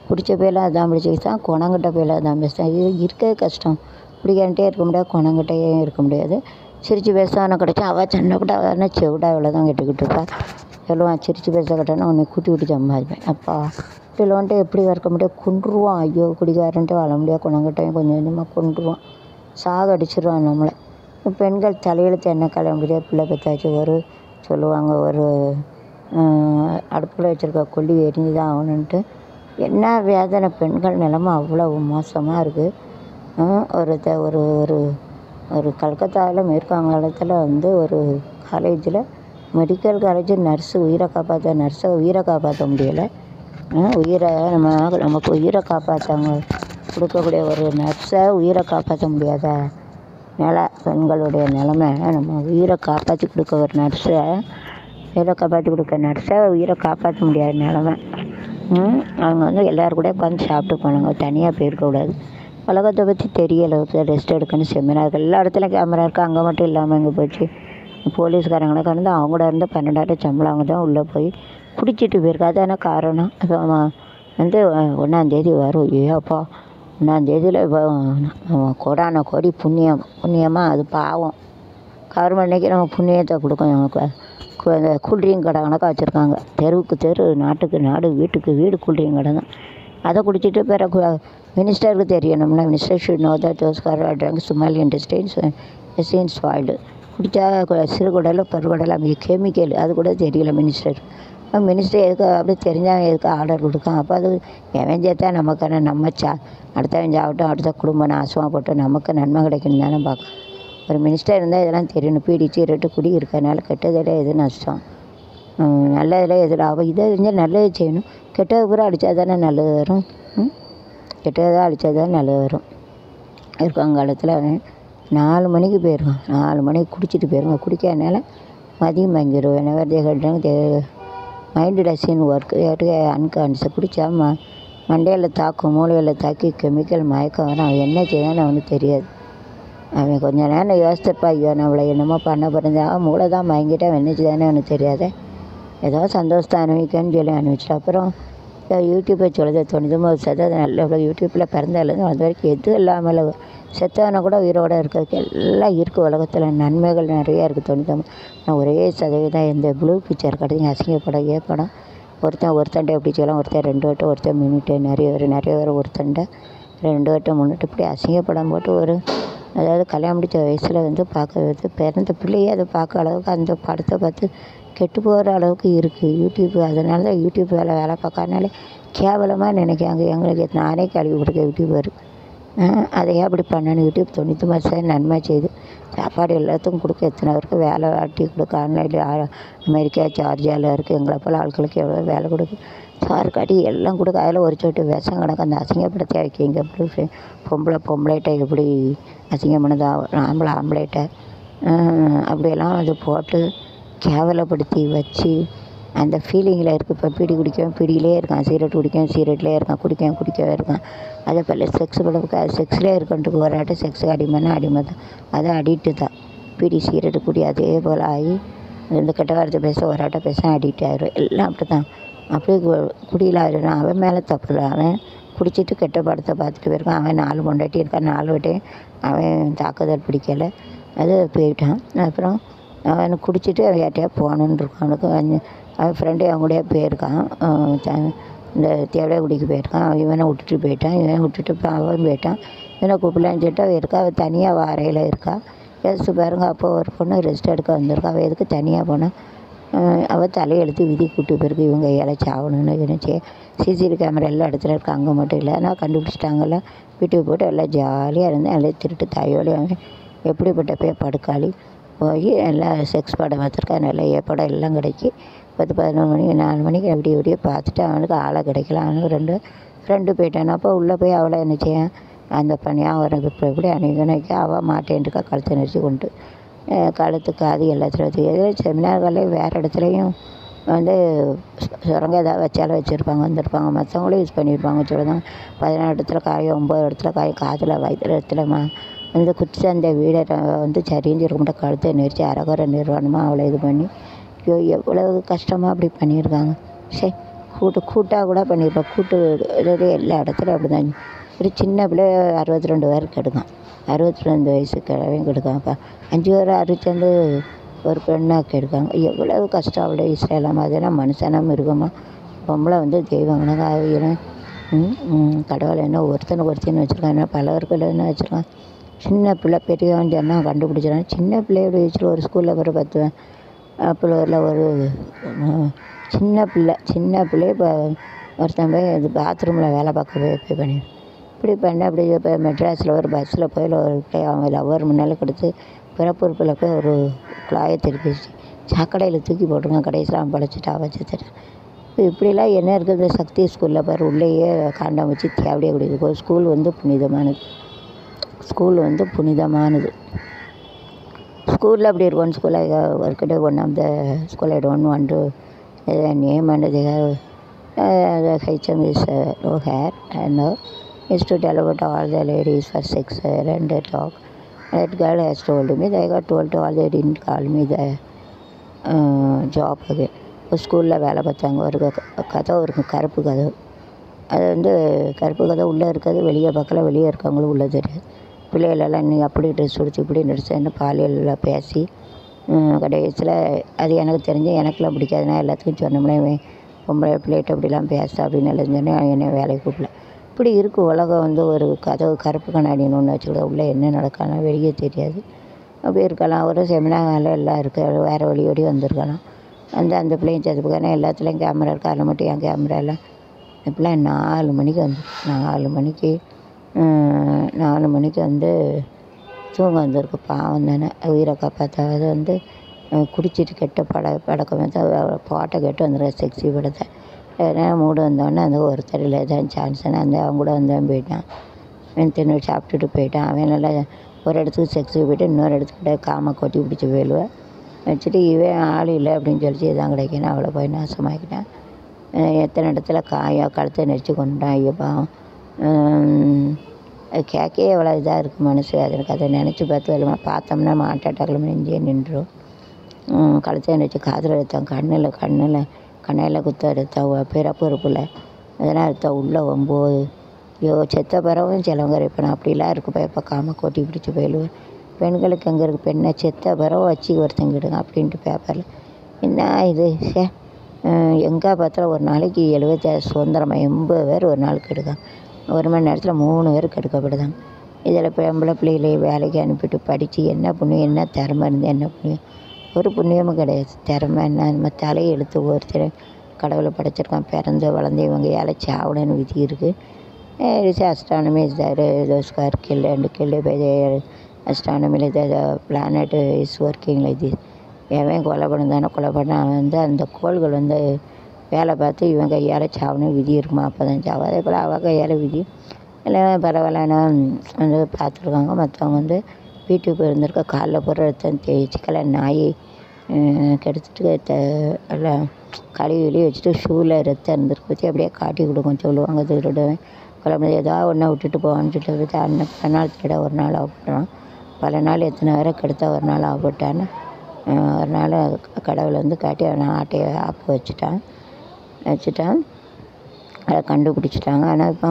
பிடிச்ச பேரில் அதான் பிடிச்சிக்கிட்டான் குணங்கிட்ட பேரில் அதான் பேசுகிறான் இது இருக்கவே கஷ்டம் பிடிக்கான்ட்டே இருக்க முடியாது குணங்கிட்டே இருக்க முடியாது சிரித்து பேசான கிடைச்சா அவள் சண்டை போட்டு அவள் செவிடா இவ்வளோ தான் கட்டிக்கிட்டு இருப்பா சொல்லுவான் சிரித்து பேச கட்டனா உன்னை கூட்டி விட்டு சம்பாதிப்பேன் அப்பா இதில் வந்துட்டு எப்படி இருக்க முடியாது கொன்றுவான் ஐயோ குடிகாரன்ட்டு வாழ முடியாது குணங்கிட்டையும் கொஞ்சம் கொஞ்சமாக கொன்றுவான் சாக அடிச்சிருவான் நம்மளை பெண்கள் தலையெழுத்து என்ன கல்யாண முடியாது பிள்ளை பெற்றாச்சு ஒரு சொல்லுவாங்க ஒரு அடுப்பில் வச்சுருக்க கொல்லி எரிஞ்சு தான் ஆகணுன்ட்டு என்ன வேதனை பெண்கள் நிலமை அவ்வளோ மோசமாக இருக்குது ஒரு த ஒரு ஒரு ஒரு கல்கத்தாவில் மேற்கு வங்காளத்தில் வந்து ஒரு காலேஜில் மெடிக்கல் காலேஜ் நர்ஸு உயிரை காப்பாற்ற நர்ஸை உயிரை காப்பாற்ற முடியலை உயிரை நம்ம நமக்கு உயிரை காப்பாற்றவங்க கொடுக்கக்கூடிய ஒரு நர்ஸை உயிரை காப்பாற்ற முடியாத நிலை பெண்களுடைய நிலமை நம்ம உயிரை காப்பாற்றி கொடுக்க ஒரு நர்ஸை உயிரை காப்பாற்றி கொடுக்க நர்ஸை உயிரை காப்பாற்ற முடியாத நிலமை அவங்க வந்து எல்லோரும் கூட உட்காந்து சாப்பிட்டு போனாங்க தனியாக போயிருக்கக்கூடாது உலகத்தை பற்றி தெரியலை ரெஸ்ட் எடுக்கணும் செமினார் எல்லா இடத்துலையும் கேமரா இருக்குது அங்கே மட்டும் இல்லாமல் எங்கே போச்சு போலீஸ்காரங்களை கடந்து அவங்க கூட இருந்து பன்னெண்டாயிரம் சம்பளம் அவங்க தான் உள்ளே போய் பிடிச்சிட்டு போயிருக்கு அதான காரணம் அது அவன் வந்து ஒன்றாந்தேதி வரும் ஏப்பா ஒன்றாந்தேதியில் இப்போ கோடான கோடி புண்ணியம் புண்ணியமாக அது பாவம் கவர்மெண்ட்க்கு நம்ம புண்ணியத்தை கொடுக்கும் நமக்கு இந்த கூல்ட்ரிங்க் கடை கணக்காக வச்சுருக்காங்க தெருவுக்கு தெரு நாட்டுக்கு நாடு வீட்டுக்கு வீடு கூல்ட்ரிங்க் கடை தான் அதை குடிச்சிட்டு பிறகு மினிஸ்டருக்கு தெரியணும்னா minister should know that those car trunk சுமாலி இண்டஸ்ட்ரீஸ் எஸ்இன் ஸ்பாய்டு குடித்தா சிறுகுடல் பெருகுடல் அவங்க கெமிக்கல் அது கூட தெரியல மினிஸ்டர் மினிஸ்டர் எதுக்கு அப்படி தெரிஞ்சால் எதுக்கு ஆர்டர் கொடுக்கான் அப்போ அது எவன் சேர்த்தா நமக்கான நம்ம சா அடுத்தவன் சாப்பிட்டோம் அடுத்த குடும்பம் நாசமாக போட்டு நமக்கு நன்மை கிடைக்கணும் தானே பார்க்க ஒரு மினிஸ்டர் இருந்தால் இதெல்லாம் தெரியணும் பீடி சீரட்டு குடி இருக்கறனால கெட்டதில் எது நஷ்டம் நல்லதில் எது லாபம் இதை தெரிஞ்சால் நல்லது செய்யணும் கெட்டது பூரா அடித்தா தானே நல்லது வரும் கெட்டதாக அடித்தா தான் நல்லது வரும் இருக்காங்காலத்தில் அவன் நாலு மணிக்கு போயிருக்கான் நாலு மணிக்கு குடிச்சிட்டு போயிருக்கான் குடிக்காதனால மதியம் வாங்கிடுவேன் வெனவர் தே கட்டுறாங்க they mind doesn't work unconscious குடித்தா ம மண்டையில் தாக்கும் மூளையில் தாக்கி கெமிக்கல் மயக்கம் வரும் அவன் என்ன செய்தான்னு அவனுக்கு தெரியாது அவன் கொஞ்ச நேரம் யோசிச்சிருப்பா ஐயோ நம்மளை என்னமோ பண்ண பிறந்தா மூளை தான் மயங்கிட்டு அவன் என்ன செய்தானே அவனுக்கு தெரியாதே ஏதோ சந்தோஷத்தை அனுபவிக்கன்னு சொல்லி அனுபவிச்சிட்டு அப்புறம் யூடியூப்பை சொல்லுது தொண்ணூத்தொம்பது சதவீதம் நல்ல யூடியூப்பில் பிறந்தாலேருந்து அது வரைக்கும் எதுவும் இல்லாமல் செத்தவனை கூட உயிரோடு இருக்கிறதுக்கு எல்லாம் இருக்குது உலகத்தில் நன்மைகள் நிறையா இருக்குது தொண்ணூத்தொம்பது நான் ஒரே சதவீதம் இந்த ப்ளூ பிக்சர் கிடையாது அசிங்கப்படம் ஏற்படம் ஒருத்தன் ஒருத்தன்ட்ட எப்படி சொல்லலாம் ஒருத்தன் ரெண்டு வட்டம் ஒருத்தன் மினிட்டு நிறைய பேர் நிறைய பேர் ஒருத்தன்ட்ட ரெண்டு வட்டம் முன்னிட்டு இப்படி அசிங்கப்படம் போட்டு ஒரு அதாவது கல்யாணம் முடித்த வயசில் வந்து பார்க்க வந்து பிறந்த பிள்ளையே அதை பார்க்க அளவுக்கு அந்த படத்தை பார்த்து கெட்டு போகிற அளவுக்கு இருக்குது யூடியூப் அதனால தான் யூடியூப் வேலை வேலை பார்க்கறனாலே கேவலமாக நினைக்காங்க எங்களுக்கு நானே கழுவி கொடுக்க யூடியூபர் அதை ஏன் அப்படி பண்ணணும் யூடியூப் தொண்ணூத்தொம்பது சதவீதம் நன்மை செய்யுது சாப்பாடு எல்லாத்துக்கும் கொடுக்க எத்தனை பேருக்கு வேலை வாட்டி கொடுக்க ஆன்லைனில் அமெரிக்கா ஜார்ஜியாவில் இருக்குது எங்களை போல் ஆட்களுக்கு எவ்வளோ வேலை கொடுக்கு சார் காட்டி எல்லாம் கொடுக்க அதில் ஒரு சொட்டு விஷம் கிடக்கு அந்த அசிங்கப்படுத்தி வைக்கிங்க எப்படி பொம்பளை பொம்பளைகிட்ட எப்படி அசிங்கம் பண்ணுதா ஆம்பளை ஆம்பளைகிட்ட அப்படியெல்லாம் அது போட்டு கேவலப்படுத்தி வச்சு அந்த ஃபீலிங்கில் இருக்குது இப்போ பீடி குடிக்கவும் பீடியிலே இருக்கான் சிகரெட் குடிக்கவும் சிகரெட்லேயே இருக்கான் குடிக்கவும் குடிக்கவே இருக்கான் அதே போல் செக்ஸ் பழக்க செக்ஸ்லேயே இருக்கன்ட்டு ஒரு ஆட்டம் செக்ஸுக்கு அடிமைன்னா அடிமை தான் அது அடிக்ட்டு தான் பீடி சிகரெட்டு குடி அதே போல் ஆகி இந்த கெட்ட வார்த்தை பேச ஒரு ஆட்டம் பேச அடிக்ட் ஆயிடும் எல்லாம் அப்படி தான் அப்படியே கு- குடியில் ஆயிடுறான் அவன் மேலே தப்பு இல்லை அவன் குடிச்சிட்டு கெட்ட படத்தை பார்த்துட்டு போயிருக்கான் அவன் நாலு பொண்டாட்டி இருக்கான் நாலு வட்டையும் அவன் தாக்குதல் பிடிக்கலை அது போயிட்டான் அப்புறம் அவன் குடிச்சிட்டு அவன் யார்ட்டையா போகணுன்னு இருக்கான் அவனுக்கு வந்து அவன் ஃப்ரெண்டு அவன் கூடயே போயிருக்கான் அஹ் த- இந்த தேவடைக்குடிக்கு போயிருக்கான் அவன் இவனை விட்டுட்டு போயிட்டான் இவன் விட்டுட்டு இப்போ அவன் போயிட்டான் இவனை கூப்பிடலான்னு சொல்லிட்டு அவள் இருக்கா அவள் தனியாக வாரையில் இருக்கா யோசிச்சு பாருங்க அப்போ ஒரு பொண்ணு ரெஸ்ட் எடுக்க வந்திருக்கா அவள் எதுக்கு தனியாக போனால் அவள் தலையெழுத்து விதி கூட்டு போயிருக்கு இவங்க இலைச்சி ஆகணும்னு நினச்சி சிசிடிவி கேமரா எல்லா இடத்துல இருக்கு அங்கே மட்டும் இல்லை ஆனால் கண்டுபிடிச்சிட்டாங்கல்ல வீட்டுக்கு போட்டு எல்லாம் ஜாலியாக இருந்தேன் எல்லாம் திருட்டு தாயோடு அவன் எப்படிப்பட்ட போய் படுக்காளி போய் எல்லாம் செக்ஸ் படம் பார்த்துருக்கா நல்ல ஏ படம் எல்லாம் கிடைக்கி பத்து பதினொரு மணிக்கு நாலு மணிக்கு அப்படி இப்படியே பார்த்துட்டு அவனுக்கு ஆளை கிடைக்கல அவனுக்கு ரெண்டு ஃப்ரெண்டு போயிட்டான் அப்போ உள்ளே போய் அவளை என்ன செய்யான் அந்த பணியாக அவனுக்கு இப்போ எப்படி அணுகணைக்க அவள் மாட்டேன்ட்டுக்கா கழுத்தை நெரிச்சு கொண்டு அஹ் கழுத்து காது எல்லாத்துலையும் எதில் செமினார்கள்லேயும் வேறு இடத்துலையும் வந்து சு- சுரங்கம் ஏதாவது வச்சாலும் வச்சுருப்பாங்க வந்திருப்பாங்க மற்றவங்களும் யூஸ் பண்ணியிருப்பாங்க சொல்லுவாங்க பதினாறு இடத்துல காயம் ஒம்பது இடத்துல காயம் காதில் வயிற்றுல இடத்துல மா வந்து குச்சி அந்த வீடை ர- வந்து சரிஞ்சு இருக்க கழுத்தை நெரிச்சு அரகுற நிர்வாணமாக அவளை இது பண்ணி ஐயோ எவ்வளவு கஷ்டமாக அப்படி பண்ணியிருக்காங்க சரி கூட்டு கூட்டாக கூட பண்ணியிருப்பேன் கூட்டு அதாவது எல்லா இடத்துலையும் அப்படி தான் ஒரு சின்ன பிள்ளை அறுபத்தி ரெண்டு பேருக்கு எடுக்கான் அறுபத்தி ரெண்டு வயசு கிழவையும் கெடுக்கான் இப்போ அஞ்சு பேர் அறுபத்தேழு ஒரு பெண்ணை கெடுக்காங்க எவ்வளவு கஷ்டம் அவ்வளோ ஈஸியாக இல்லாமல் அதெல்லாம் மனுஷனா மிருகமா பொம்பளை வந்து தெய்வம் கணக்கு ஆகிடும் கடவுளை என்ன ஒருத்தனுக்கு ஒருத்தன் வச்சுருக்கான் பலவர்கள் என்ன வச்சுருக்கான் சின்ன பிள்ளை பெரியவன் சொன்னால் கண்டுபிடிச்சிடான் சின்ன பிள்ளையோட வச்சுட்டு ஒரு ஸ்கூலில் ஒரு பத்து பிள்ளைகளில் ஒரு அஹ், சின்ன பிள்ளை சின்ன பிள்ளை இப்போ ஒருத்தன் போய் இது பாத்ரூமில் வேலை பார்க்க போய் போய் பண்ணிடு இப்படி பண்ண அப்படி இப்போ மெட்ராஸில் ஒரு பஸ்ஸில் போய் ஒரு போய் அவங்க லவ்வர் முன்னால் கொடுத்து பிறப்புறுப்பில் போய் ஒரு குழாயை திருப்பிச்சு சாக்கடையில் தூக்கி போட்டுருங்க கடைசியில் அவன் படைச்சிட்டு அவன் செத்துட்டான் இப்போ இப்படிலாம் என்ன இருக்குது இந்த சக்தி ஸ்கூலில் பாரு உள்ளேயே காண்டம் வச்சு தேவையே குடிக்குது ஸ்கூல் வந்து புனிதமானது ஸ்கூல் வந்து புனிதமானது ஸ்கூலில் அப்படி இருக்கும் ஸ்கூல் ஒர்க்கிட்ட one of the school I don't want to name and they have uh, the HM is uh, no hair and uh, is to tell about all the ladies for sex uh, and uh, talk. That girl has told me, they got told to all they didn't call me the uh, job again. இப்போ ஸ்கூலில் வேலை பார்த்தாங்க ஒரு க- கதவு இருக்கும் கருப்பு கதவு அது வந்து கருப்பு கதவு உள்ளே இருக்கிறது வெளியே பார்க்கல வெளியே இருக்கவங்களும் உள்ளே தெரியாது பிள்ளைகளெல்லாம் நீ அப்படி ட்ரெஸ் உடுத்தி இப்படி ட்ரெஸ்ஸுன்னு பாலியலில் பேசி கடைசியில் அது எனக்கு தெரிஞ்சு எனக்குலாம் பிடிக்காது நான் எல்லாத்துக்கும் சொன்னோம்னா இவன் பொம்பளை பிள்ளைகிட்ட இப்படிலாம் பேச அப்படின்னு எல்லாம் சொன்னேன் என்னை வேலைக்கு கூப்பிடல இப்படி இருக்குது உலகம் வந்து ஒரு கதவு கருப்பு கண்ணாடின்னு ஒன்று வச்சுக்கிட உள்ளே என்ன நடக்கானா வெளியே தெரியாது அப்படி இருக்கலாம் ஒரு செமினாரில் எல்லாம் இருக்குது வேறு வழி ஓடி வந்திருக்கலாம் அந்த அந்த பிள்ளையும் சேர்த்துக்கான எல்லாத்துலேயும் கேமரா இருக்கு அதில் மட்டும் என் கேமரா எல்லாம் இப்போலாம் நாலு மணிக்கு வந்து நாலு மணிக்கு ம், நாலு மணிக்கு வந்து தூங்க வந்திருக்கு பாவம் தானே உயிரை காப்பாற்றாவது வந்து அஹ், குடிச்சிட்டு கெட்ட பட பழக்கம் வந்து அவ பாட்டை கேட்டு வந்துடுறேன் செக்ஸி படத்தை ஏன்னா மூடு வந்தோடனே அந்த ஒருத்தர் இல்லை தான் சான்ஸ்னு அந்த அவங்க கூட வந்தவன் போயிட்டான் அவன் தின்னு சாப்பிட்டுட்டு போயிட்டான் அவன் நல்லா ஒரு இடத்துக்கு செக்ஸுக்கு போயிட்டு இன்னொரு இடத்துக்கிட்ட காம கொட்டி பிடிச்சி போயிடுவேன் வச்சுட்டு இவன் ஆள் இல்லை அப்படின்னு சொல்லிச்சு இதான் கிடைக்கணும் அவளை போய் நாசமாக்கிட்டான் அஹ் எத்தனை இடத்துல காயா கழுத்தை நெரிச்சு கொண்டுட்டான் ஐயோ பாவம் ஹம், அது கேட்கவே எவ்வளோ இதாக இருக்குது மனசு அதுக்கு அதை நினச்சி பார்த்து வருமா பார்த்தோம்னா ஹார்ட் அட்டாக்ல நெஞ்சே நின்றுடும் கழுத்தை நெரிச்சு காதில் எடுத்தான் கண்ணில் கண்ணில் கண்ணையில் குத்த எடுத்தான் பிறப்பு இருப்பில் அதெல்லாம் எடுத்தா உள்ளே ஒம்பது ஐயோ செத்த பிறவும் சிலவங்க இருப்பேன் அப்படிலாம் இருக்கு பயப்ப காம கொட்டி பிடிச்சி போயிடுவேன் பெண்களுக்கு எங்கே இருக்குது பெண்ணை செத்த பிறவு வச்சு ஒருத்தங்கிடுங்க அப்படின்ட்டு பேப்பரில் என்ன இது சே எங்கே பார்த்தாலும் ஒரு நாளைக்கு எழுபத்தாறு சுதந்திரமாக எண்பது பேர் ஒரு நாளுக்கு எடுக்காங்க ஒரு மணி நேரத்தில் மூணு பேருக்கு எடுக்கப்படுதாங்க இதில் பொம்பளை பிள்ளைகளை வேலைக்கு அனுப்பிட்டு படித்து என்ன புண்ணியம் என்ன திறமை இருந்து என்ன புண்ணியம் ஒரு புண்ணியமும் கிடையாது திறமை என்ன நம்ம தலையை எழுத்து ஒருத்தர் கடவுளை படைச்சிருக்கான் பிறந்து வளர்ந்து இவங்க ஏழை சாவணும்னு விதி இருக்குது it's astronomy is there those are kill and kill by அஸ்ட்ரானமியில் the planet is working like this எவன் கொலை பண்ணதானே கொலை பண்ண அவன் வந்து அந்த கோள்கள் வந்து வேலை பார்த்து இவன் கையால் சாவணும் விதி இருக்குமா அப்போ தான் சாவும் அதே போல் அவள் கையால் விதி எல்லாம் பரவாயில்லன்னா வந்து பார்த்துருக்காங்க மற்றவங்க வந்து வீட்டுக்கு போயிருந்திருக்க காலைல போகிற ரத்தம் தேய்ச்சிக்கல நாய் அஹ், கெடுத்துட்டு த எல்லாம் கழுவி வெளியே வச்சுட்டு ஷூவில் ரத்தம் இருந்திருக்கு பற்றி அப்படியே காட்டி கொடுக்கும் சொல்லுவாங்க திருடுவேன் குழம்பு ஏதாவது ஒன்றை விட்டுட்டு போவான்னு சொல்லிட்டு அன்னைக்கு பல நாள் திருட ஒரு நாள் ஆகப்பட்டான் பல நாள் எத்தனை பேரை கெடுத்தா ஒரு நாள் ஆகப்பட்டான்னு அஹ், ஒரு நாள் கடவுளை வந்து காட்டி அவனை ஆட்டையை ஆப்பு வச்சுட்டான் வச்சுட்டான் அதை கண்டுபிடிச்சிட்டாங்க ஆனால் இப்போ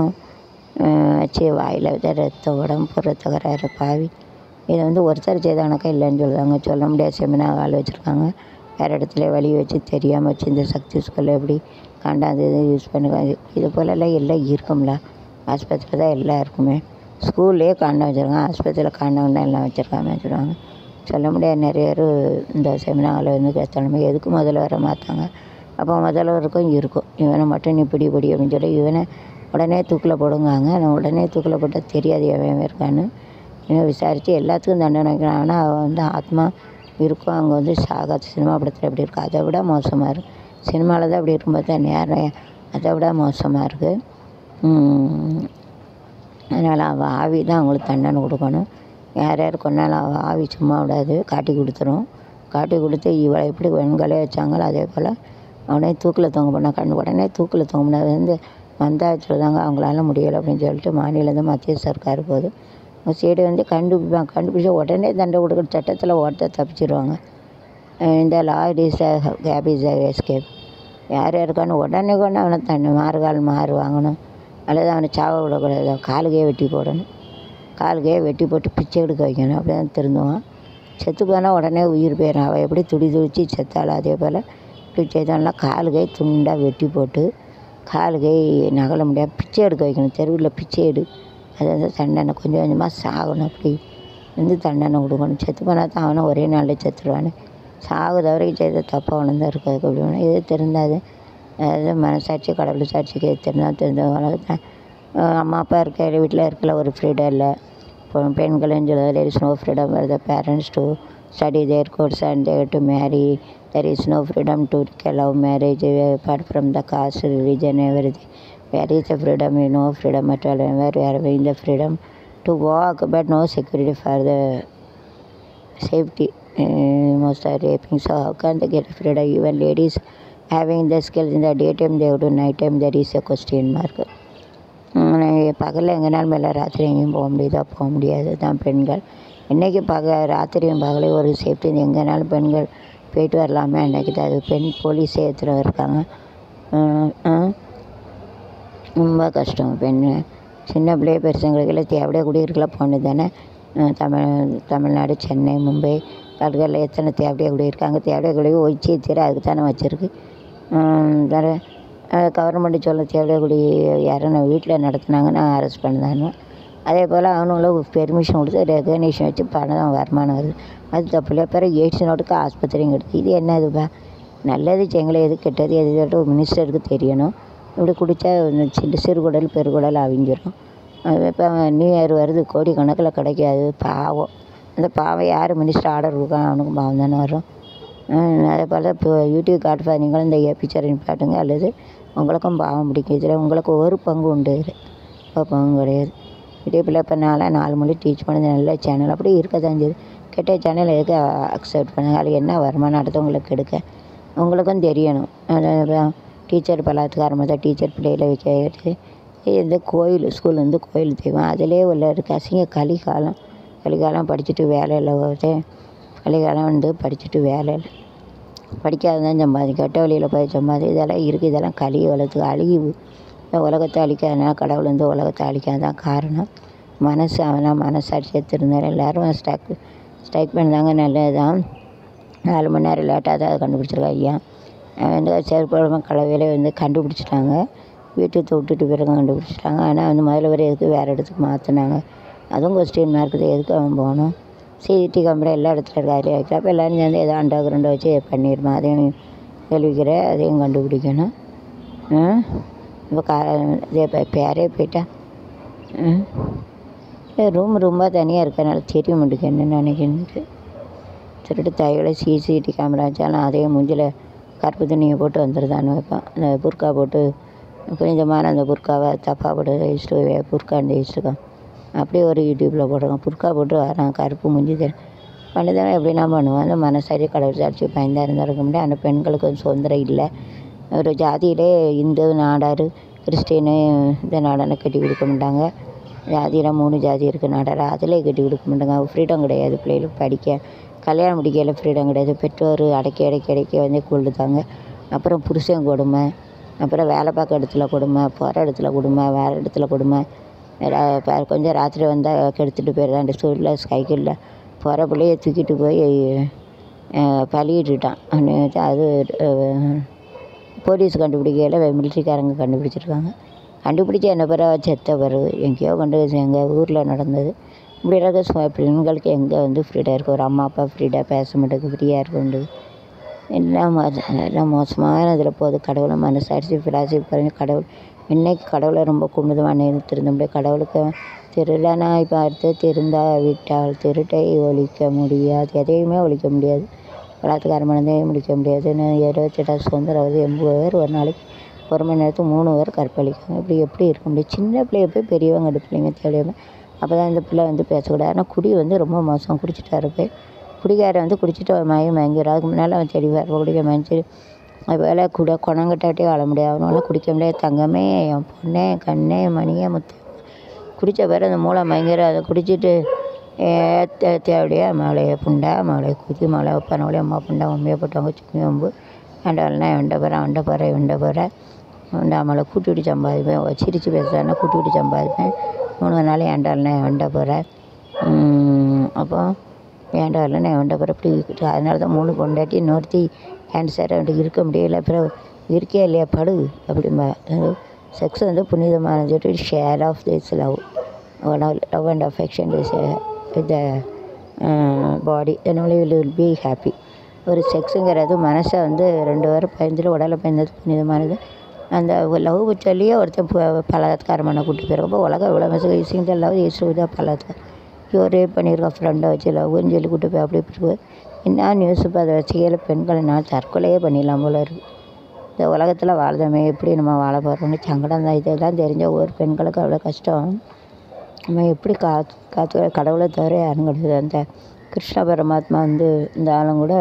அஹ், வச்சு வாயில் வித ரத்த உடம்பு ரத்த தகராறு பாவி இதை வந்து ஒருத்தர் செய்தானக்கா இல்லைன்னு சொல்லுவாங்க சொல்ல முடியாது செமினார் ஆள் வச்சுருக்காங்க வேறு இடத்துல வழி வச்சு தெரியாமல் வச்சு இந்த சக்தி ஸ்கூலில் எப்படி காண்டாது இது யூஸ் பண்ணுங்க இது இது போலலாம் எல்லாம் இருக்கும்ல ஆஸ்பத்திரியில் தான் எல்லாம் இருக்குமே ஸ்கூல்லேயே காண்டம் வச்சுருக்காங்க ஆஸ்பத்திரியில் காண்டம்னா எல்லாம் வச்சுருக்காங்கன்னு சொல்லுவாங்க சொல்ல முடியாது நிறைய பேர் இந்த செமினாரில் வந்து பேசணுமே எதுக்கு முதல்ல வர மாட்டாங்க அப்போ முதல்வருக்கும் இருக்கும் இவனை மட்டும் நீ பிடி பிடி அப்படின்னு சொல்லி இவனை உடனே தூக்கில் போடுங்காங்க ஆனால் உடனே தூக்கில் போட்டால் தெரியாது எவன் இருக்கான்னு இன்னும் விசாரித்து எல்லாத்துக்கும் தண்டனை வைக்கிறான் ஆனால் அவன் வந்து ஆத்மா இருக்கும் அங்கே வந்து சாகாத சினிமா படத்தில் எப்படி இருக்கும் அதை விட மோசமாக இருக்குது சினிமாவில் தான் அப்படி இருக்கும்போது தான் நேரம் அதை விட மோசமாக இருக்குது அதனால் அவள் ஆவி தான் அவங்களுக்கு தண்டனை கொடுக்கணும் யார் யார் கொண்டாலும் அவள் ஆவி சும்மா விடாது காட்டி கொடுத்துரும் காட்டி கொடுத்து இவளை எப்படி வெண்கலே வச்சாங்களோ அதே போல் அவனே தூக்கில் தொங்க பண்ண கண்டு உடனே தூக்கில் தொங்க பண்ண அது வந்து மந்தாயத்தில் தாங்க அவங்களால முடியலை அப்படின்னு சொல்லிட்டு மாநில மத்திய சர்க்கார் போகுது அவங்க சைடு வந்து கண்டுபிடிப்பாங்க கண்டுபிடிச்சா உடனே தண்டை கொடுக்குற சட்டத்தில் ஓட்ட தப்பிச்சிருவாங்க அஹ் இந்த law is gap is escape யார் யாருக்கானு உடனே கொண்டு அவனை தண்ணி மாறுகால் மாறு வாங்கணும் அல்லது அவனை சாவ விடக்கூடாது காலுக்கே வெட்டி போடணும் காலுக்கே வெட்டி போட்டு பிச்சை எடுக்க வைக்கணும் அப்படி தான் திருந்துவான் செத்து போனால் உடனே உயிர் போயிடும் அவள் எப்படி துடி துடிச்சு செத்தாளோ அதே போல் இப்படி செய்தோம்னா காலு கை துண்டாக வெட்டி போட்டு காலு கை நகல முடியாது பிச்சை எடுக்க வைக்கணும் தெருவில் பிச்சை எடு அது வந்து தண்டனை கொஞ்சம் கொஞ்சமாக சாகணும் அப்படி வந்து தண்டனை கொடுக்கணும் செத்து போனால் தான் அவனும் ஒரே நாளில் செத்துருவானே சாகுத வரைக்கும் செய்த தப்பு அவனும் தான் இருக்காது அப்படி இது தெரிந்தாது அதாவது மனசாட்சி கடவுள் சாட்சிக்கு தெரிந்தால் தெரிஞ்ச உலகத்தை அம்மா அப்பா இருக்க வீட்டில் இருக்கல ஒரு ஃப்ரீடம் இல்லை இப்போ பெண்களும் சொல்ல there is no freedom for the parents to study their course and they to marry there is no freedom to allow marriage uh, apart from the caste religion everything where is the freedom you know freedom at all where we are having the freedom to walk but no security for the safety uh, most are raping so how can they get freedom even ladies having the skills in the daytime they do night time there is a question mark பகலில் எங்கேனாலும் மேலே ராத்திரி எங்கேயும் போக முடியுதா போக முடியாது தான் பெண்கள் இன்றைக்கி பக ராத்திரியும் பகலையும் ஒரு சேஃப்டி எங்கேனாலும் பெண்கள் போயிட்டு வரலாமே அன்றைக்கி தான் அது பெண் போலீஸே எடுத்துகிட்டு இருக்காங்க அஹ் அஹ் ரொம்ப கஷ்டம் பெண் சின்ன பிள்ளைய பெருசுங்களுக்கெல்லாம் தேவையே குடியிருக்கலாம் போனது தானே அஹ் தமிழ் தமிழ்நாடு சென்னை மும்பை கல்கரில் எத்தனை தேவையாக குடியிருக்காங்க தேவையாக குடி ஒழிச்சு தீர அதுக்கு தானே வச்சுருக்கு வேறு கவர்மெண்ட் சொல்ல தேவையாக குடி யாரும் வீட்டில் நடத்துனாங்கன்னா அரெஸ்ட் பண்ணுதாங்க அதே போல் அவனுங்களும் பெர்மிஷன் கொடுத்து ரெகக்னேஷன் வச்சு பணம் வருமானம் வருது அது தப்பு இல்லை பிறகு எய்ட்ஸ் நோட்டுக்கு ஆஸ்பத்திரியும் கிடையாது இது என்ன இதுப்பா நல்லது செங்கலை எது கெட்டது எது சொல்லிட்டு ஒரு மினிஸ்டருக்கு தெரியணும் இப்படி குடித்தா சிறு சிறுகுடல் பெருகுடல் அவிஞ்சிரும் இப்போ நியூ இயர் வருது கோடி கணக்கில் கிடைக்காது பாவம் அந்த பாவம் யார் மினிஸ்டர் ஆர்டர் கொடுக்காங்க அவனுக்கு பாவம் தானே வரும் ஹம் அதே போல் இப்போ யூடியூப் காட்டுப்பா நீங்களும் இந்த பிக்சரை நிப்பாட்டுங்க அல்லது உங்களுக்கும் பாவம் பிடிக்கும் இதில் உங்களுக்கு ஒரு பங்கு உண்டு இதில் ஒரு பங்கு கிடையாது யூடியூப்பில் இப்போ நாளாக நாலு மணி டீச் பண்ணது நல்ல சேனல் அப்படி இருக்க தான் செய்யுது கெட்ட சேனல் எதுக்கு அக்செப்ட் பண்ணுங்க அதில் என்ன வருமானம் அடுத்தவங்களுக்கு எடுக்க உங்களுக்கும் தெரியணும் அதான் டீச்சர் பலாத்காரம் தான் டீச்சர் பிள்ளைகளை வைக்க இந்த கோயில் ஸ்கூல் வந்து கோயில் தெய்வம் அதிலே உள்ள இருக்க அசிங்க கலிகாலம் கலிகாலம் படிச்சுட்டு வேலை இல்லை ஒருத்தன் கலிகாலம் வந்து படிச்சுட்டு வேலை இல்லை படிக்காததான் சம்பாதி கெட்ட வழியில் போய் சம்பாதி இதெல்லாம் இருக்குது இதெல்லாம் கலி உலகத்துக்கு அழிவு இந்த உலகத்தை அழிக்காதனால கடவுள் வந்து உலகத்தை அழிக்காதான் காரணம் மனசு அவனா மனசாட்சியை திருந்தார் எல்லோரும் ஸ்ட்ரைக் ஸ்ட்ரைக் பண்ணாங்க நல்லது தான் நாலு மணி நேரம் லேட்டாக தான் அதை கண்டுபிடிச்சிருக்கா ஐயா வந்து செருப்பழமாக கலவையிலே வந்து கண்டுபிடிச்சிட்டாங்க வீட்டுக்கு விட்டுட்டு பிறகு கண்டுபிடிச்சிட்டாங்க ஆனால் வந்து முதல்ல வரை எதுக்கு வேறு இடத்துக்கு மாற்றினாங்க அதுவும் கொஸ்டின் மார்க் தான் எதுக்கு அவன் போகணும் சிடி கம்பெனி எல்லா இடத்துல இருக்கு அதிலே வைக்கலாம் அப்போ எல்லோரும் சேர்ந்து ஏதோ அண்டர் கிரவுண்டை வச்சு பண்ணிடுமா அதையும் கேள்விக்கிற அதையும் கண்டுபிடிக்கணும் இப்போ கா இதே இப்போ பேரே போயிட்டா ரூம் ரூமாக தனியாக இருக்கனால தெரிய மாட்டேங்குது என்ன நினைக்கணுன்ட்டு திருட்டு தையோட சிசிடி கேமரா வச்சாலும் அதே மூஞ்சில் கருப்பு துணியை போட்டு வந்துடுதான்னு வைப்பான் அந்த புர்கா போட்டு கொஞ்சமான அந்த புர்காவை தப்பாக போட்டு வச்சுட்டு புர்கான்னு வச்சுருக்கான் அப்படியே ஒரு யூடியூப்பில் போடுறான் புர்கா போட்டு வரான் கருப்பு மூஞ்சி தெரியும் பண்ணிதான் எப்படின்னா பண்ணுவான் அந்த மனசாட்சி கடவுள் சாட்சி பயந்தா இருந்திருக்க முடியாது அந்த பெண்களுக்கு வந்து சுதந்திரம் இல்லை ஒரு ஜாதியிலே இந்து நாடார் கிறிஸ்டினு இந்த நாடான கட்டி கொடுக்க மாட்டாங்க ஜாதியில் மூணு ஜாதி இருக்குது நாடார் அதிலே கட்டி கொடுக்க மாட்டாங்க ஃப்ரீடம் கிடையாது பிள்ளைகளுக்கு படிக்க கல்யாணம் முடிக்கையில் ஃப்ரீடம் கிடையாது பெற்றோர் அடக்கி அடக்கி அடக்கி வந்து கொள்ளுதாங்க அப்புறம் புருஷன் கொடுமை அப்புறம் வேலை பார்க்க இடத்துல கொடுமை போகிற இடத்துல கொடுமை வேறு இடத்துல கொடுமை ரா- ப- கொஞ்சம் ராத்திரி வந்தால் கெடுத்துட்டு போயிடுறான் அந்த ஸ்கூலில் சைக்கிளில் போகிற பிள்ளைய தூக்கிட்டு போய் அஹ், பலியிட்டுட்டான் அவனு அது அஹ், போலீஸ் கண்டுபிடிக்கையில் மிலிட்ரிக்காரங்க கண்டுபிடிச்சிருக்காங்க கண்டுபிடிச்சி என்ன பிறகு செத்த பிறகு எங்கேயோ கொண்டு எங்கள் ஊரில் நடந்தது இப்படி இருக்க சு- பெண்களுக்கு எங்கே வந்து ஃப்ரீடாக இருக்குது ஒரு அம்மா அப்பா ஃப்ரீடாக பேச மாட்டேங்குது ஃப்ரீயாக இருக்குது எல்லாம் மோச- எல்லாம் மோசமான இதில் போகுது கடவுளை மனசாட்சி பிலாசி பாருங்க கடவுள் இன்னைக்கு கடவுளை ரொம்ப கும்பிடுவானே திருந்த முடியாது கடவுளுக்கு திருடனா இப்போ அடுத்து திருந்தா விட்டால் திருட்டை ஒழிக்க முடியாது எதையுமே ஒழிக்க முடியாது பலாத்காரம் பண்ணதையும் முடிக்க முடியாதுன்னு இருபத்தெட்டாம் சுதந்திரம் வருது எண்பது பேர் ஒரு நாளைக்கு ஒரு மணி நேரத்துக்கு மூணு பேர் கற்பழிக்காங்க இப்படி எப்படி இருக்க முடியும் சின்ன பிள்ளைய போய் பெரியவங்க ரெண்டு பிள்ளைங்க தேவையாமல் அப்போ தான் இந்த பிள்ளை வந்து பேசக்கூடாது ஆனால் குடி வந்து ரொம்ப மோசம் குடிச்சிட்டாரு போய் குடிகாரன் வந்து குடிச்சிட்டு அவன் மயங்கி மயங்கிடும் அதுக்கு முன்னால் அவன் தெளிவார் குடிக்க மயஞ்சி அதுபோல் கூட குணங்கட்டாட்டே வாழ முடியாது அவனால குடிக்க முடியாது தங்கமே என் பொண்ணே என் கண்ணே என் மணியே முத்து குடித்த பிறகு அந்த மூளை மயங்கிற அதை குடிச்சிட்டு தேவையா மலை புண்டா மலை குதி மலை பனவழி அம்மா புண்டா மம்மியை போட்டவங்க சும்மி வம்பு ஏண்டால்னா எவன்ட போகிறேன் அவன்ட போகிறேன் இவன்ட போகிறேன் அவன்ட அவளை கூட்டிகிட்டு சம்பாதிப்பேன் சிரித்து பேசுகிறான்னா கூட்டிகிட்டு சம்பாதிப்பேன் மூணு நாள் ஏண்டால்னா எவன்ட போகிறேன் அப்போ ஏன்டா இல்லைன்னா எவன்ட போகிற இப்படி அதனால தான் மூணு பொண்டாட்டி இன்னொருத்தி கேன்சர் அவன்கிட்ட இருக்க முடியல அப்புறம் இருக்கே இல்லையா படு அப்படிம்பா செக்ஸ் வந்து புனிதமானது சொல்லிட்டு share of this love love and affection is with the body then only will will be happy ஒரு செக்ஸுங்கிறது மனசை வந்து ரெண்டு பேரும் பயந்துட்டு உடலை பயந்தது புனிதமானது அந்த லவ் சொல்லியே ஒருத்தன் ப- பலாத்காரம் பண்ண கூட்டி போயிருக்கப்போ உலகம் இவ்வளோ message using the love is தான் பலாத்காரம் இவர் ரேப் பண்ணியிருக்கா ஃப்ரெண்டை வச்சு லவ்னு சொல்லி கூட்டி போய் அப்படி இப்படி போய் என்ன நியூஸ் இப்போ அதை வச்சுக்கையில் பெண்களை நான் தற்கொலையே பண்ணிடலாம் போல இருக்குது இந்த உலகத்தில் வாழ்ந்தோமே எப்படி நம்ம வாழ போகிறோம்னு சங்கடம் தான் இதெல்லாம் தெரிஞ்ச ஒவ்வொரு பெண்களுக்கு அவ்வளோ கஷ்டம் நம்ம எப்படி கா காத்து கடவுளை தவிர யாரும் கிடையாது அந்த கிருஷ்ண பரமாத்மா வந்து இந்த ஆளும் கூட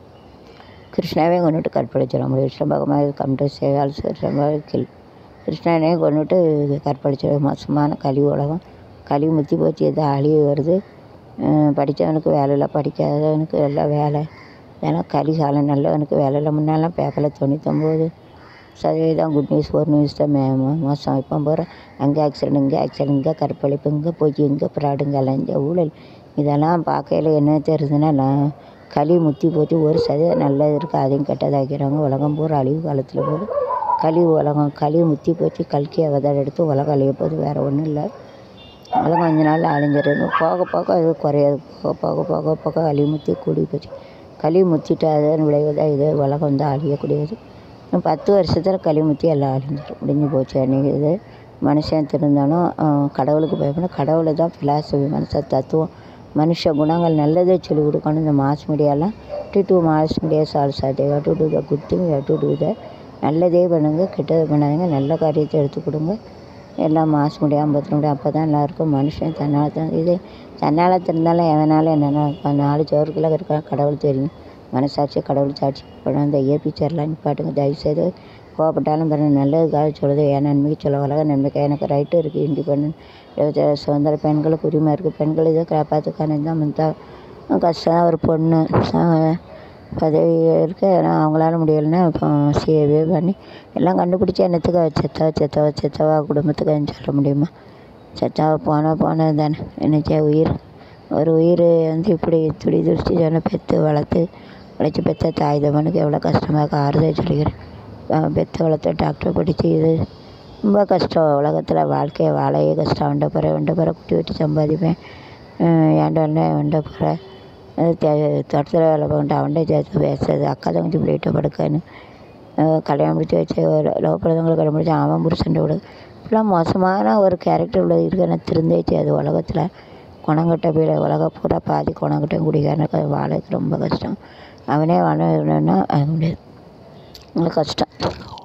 கிருஷ்ணாவே கொண்டுட்டு கற்பழிச்சிட முடியும் Krishna Bhagavan come to save also kill கிருஷ்ணனே கொண்டுட்டு கற்பழிச்சிட மோசமான கலி உலகம் கலி முத்தி போச்சு எது அழிவு வருது அஹ் படித்தவனுக்கு வேலை இல்லை படிக்காதவனுக்கு எல்லாம் வேலை ஏன்னா கலி காலம் நல்லவனுக்கு வேலை இல்லை முன்னாலாம் பேப்பரில் தொண்ணூத்தொம்பது சதவீதம் குட் நியூஸ் ஒரு நியூஸ் தான் மே மோ- மோசம் இப்போ போகிற அங்கே ஆக்சிடென்ட் இங்கே ஆக்சிடென்ட் இங்கே கற்பழிப்பு இங்கே போய் இங்கே ஃப்ராடுங்க லஞ்ச ஊழல் இதெல்லாம் பார்க்கையில என்ன தெரியுதுன்னா நான் களி முத்தி போச்சு ஒரு சதவீதம் நல்லது இருக்குது அதையும் கெட்டதாக்கிறாங்க உலகம் பூரா அழிவு காலத்தில் போகுது களி உலகம் களி முத்தி போச்சு கல்கி அவதாரம் எடுத்து உலகம் அழிய போகுது வேறு ஒன்றும் இல்லை அதெல்லாம் கொஞ்ச நாள் அழிஞ்சிடும் போக போக அது குறையாது போக போக போக போக களி முத்தி கூடி போச்சு களி முத்திட்டு அதன் விளைவு தான் இது உலகம் வந்து அழியக்கூடியது இன்னும் பத்து வருஷத்தில் களி முத்தி எல்லாம் அழிஞ்சிடும் முடிஞ்சு போச்சு அன்றைக்கி இது மனுஷன் திருந்தாலும் ஆஹ், கடவுளுக்கு பயப்படணும் கடவுளை தான் ஃபிலாசபி மனச தத்துவம் மனுஷ குணங்கள் நல்லதே சொல்லிக் கொடுக்கணும் இந்த மாஸ் மீடியாலாம் to do mass medias also they to do the good thing to do the நல்லதே பண்ணுங்க கெட்டது பண்ணாதீங்க நல்ல காரியத்தை எடுத்து கொடுங்க எல்லாம் மாசு முடியாமல் பத்திர முடியும் அப்போ தான் எல்லாருக்கும் மனுஷன் தன்னால் தான் இது தன்னால் திருந்தாலும் எவனாலும் என்னென்ன இப்போ நாலு சோறுக்குள்ளே இருக்கா கடவுள் தெரியும் மனசாட்சி கடவுள் சாட்சி படம் இந்த ஏ பிக்சர்லாம் நிப்பாட்டுங்க தயவுசெய்து கோவப்பட்டாலும் பிறகு நல்லதுக்காக சொல்லுது என் நன்மைக்கு சொல்ல உலக நன்மைக்கு எனக்கு ரைட்டு இருக்குது இண்டிபெண்ட் சுதந்திர பெண்களுக்கு உரிமை இருக்குது பெண்கள் இதை காப்பாற்றுக்கான தான் மின்தா கஷ்டம் ஒரு பொண்ணு அஹ் பதவி இருக்க ஆனால் அவங்களால முடியலைன்னா இப்போ சிஏவே பண்ணி எல்லாம் கண்டுபிடிச்சி என்னத்துக்கு அவ செத்தவா செத்தவா செத்தவா குடும்பத்துக்கு சொல்ல முடியுமா செத்தவா போனால் போனது தானே என்னச்சே உயிர் ஒரு உயிர் வந்து இப்படி துடி துடிச்சு சொன்ன பெற்று வளர்த்து உழைச்சி பெற்ற தாய் தமனுக்கு எவ்வளோ கஷ்டமாக இருக்கு ஆறுதல் சொல்லிக்கிறேன் அஹ் பெற்று வளர்த்து டாக்டர் படித்து இது ரொம்ப கஷ்டம் உலகத்தில் வாழ்க்கையை வாழையே கஷ்டம் வண்ட போகிற வண்ட போகிற குட்டி வெட்டி சம்பாதிப்பேன் ஏன்டா என்ன வண்ட போகிற தோட்டத்தில் வேலை பண்ணிட்டு அவன்கிட்ட சேர்த்து பேசுறது அக்கா தங்கச்சி பிள்ளைகிட்ட படுக்கன்னு அஹ் கல்யாணம் முடிச்சு வச்சு லவ் பண்ணவங்களை கல்யாணம் முடிச்சு அவன் புருஷன் விடு இப்படிலாம் மோசமான ஒரு கேரக்டர் உள்ள இருக்குன்னு திருந்தே செய்யாது உலகத்தில் குணங்கட்ட பிள்ளை உலகம் பூரா பாதி குணங்கட்டம் குடிக்காரனுக்கு அது வாழறதுக்கு ரொம்ப கஷ்டம் அவனே வாழணுன்னா அது முடியாது ரொம்ப கஷ்டம்